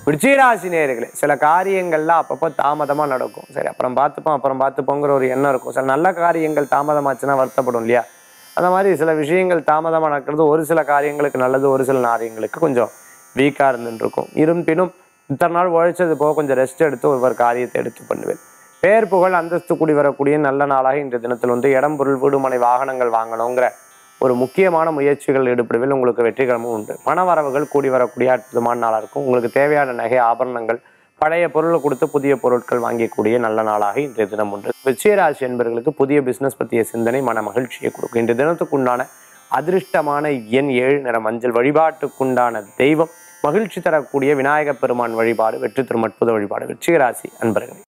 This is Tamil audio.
விருச்சிகராசி நேர்களே சில காரியங்கள்லாம் அப்பப்போ தாமதமாக நடக்கும் சரி அப்புறம் பார்த்துப்போம் அப்புறம் பார்த்துப்போங்கிற ஒரு எண்ணம் இருக்கும் சில நல்ல காரியங்கள் தாமதமாச்சுன்னா வருத்தப்படும் இல்லையா அந்த மாதிரி சில விஷயங்கள் தாமதமாக நடக்கிறது ஒரு சில காரியங்களுக்கு நல்லது ஒரு சில காரியங்களுக்கு கொஞ்சம் வீக்காக இருந்துட்டு இருக்கும் இருப்பினும் இத்தனை நாள் உழைச்சது போக கொஞ்சம் ரெஸ்ட் எடுத்து ஒவ்வொரு காரியத்தை எடுத்து பண்ணுவேன் பேர் புகழ் அந்தஸ்து கூடி வரக்கூடிய நல்ல நாளாக இன்றைய தினத்தில் வந்து இடம் பொருள் வீடுமனை வாகனங்கள் வாங்கணுங்கிற ஒரு முக்கியமான முயற்சிகள் ஈடுபடுவில் உங்களுக்கு வெற்றிகரமும் உண்டு பண வரவுகள் கூடி வரக்கூடிய அற்புதமான நாளாக இருக்கும் உங்களுக்கு தேவையான நகை ஆபரணங்கள் பழைய பொருளை கொடுத்து புதிய பொருட்கள் வாங்கக்கூடிய நல்ல நாளாக இன்றைய தினம் உண்டு விஜயராசி என்பவர்களுக்கு புதிய பிசினஸ் பற்றிய சிந்தனை மன மகிழ்ச்சியை கொடுக்கும் இன்றைய தினத்துக்குண்டான அதிர்ஷ்டமான எண் ஏழு நிற மஞ்சள் வழிபாட்டுக்குண்டான தெய்வம் மகிழ்ச்சி தரக்கூடிய விநாயகப் பெருமான் வழிபாடு வெற்றி தரும் அற்புத வழிபாடு விருச்சிகராசி அன்பர்களே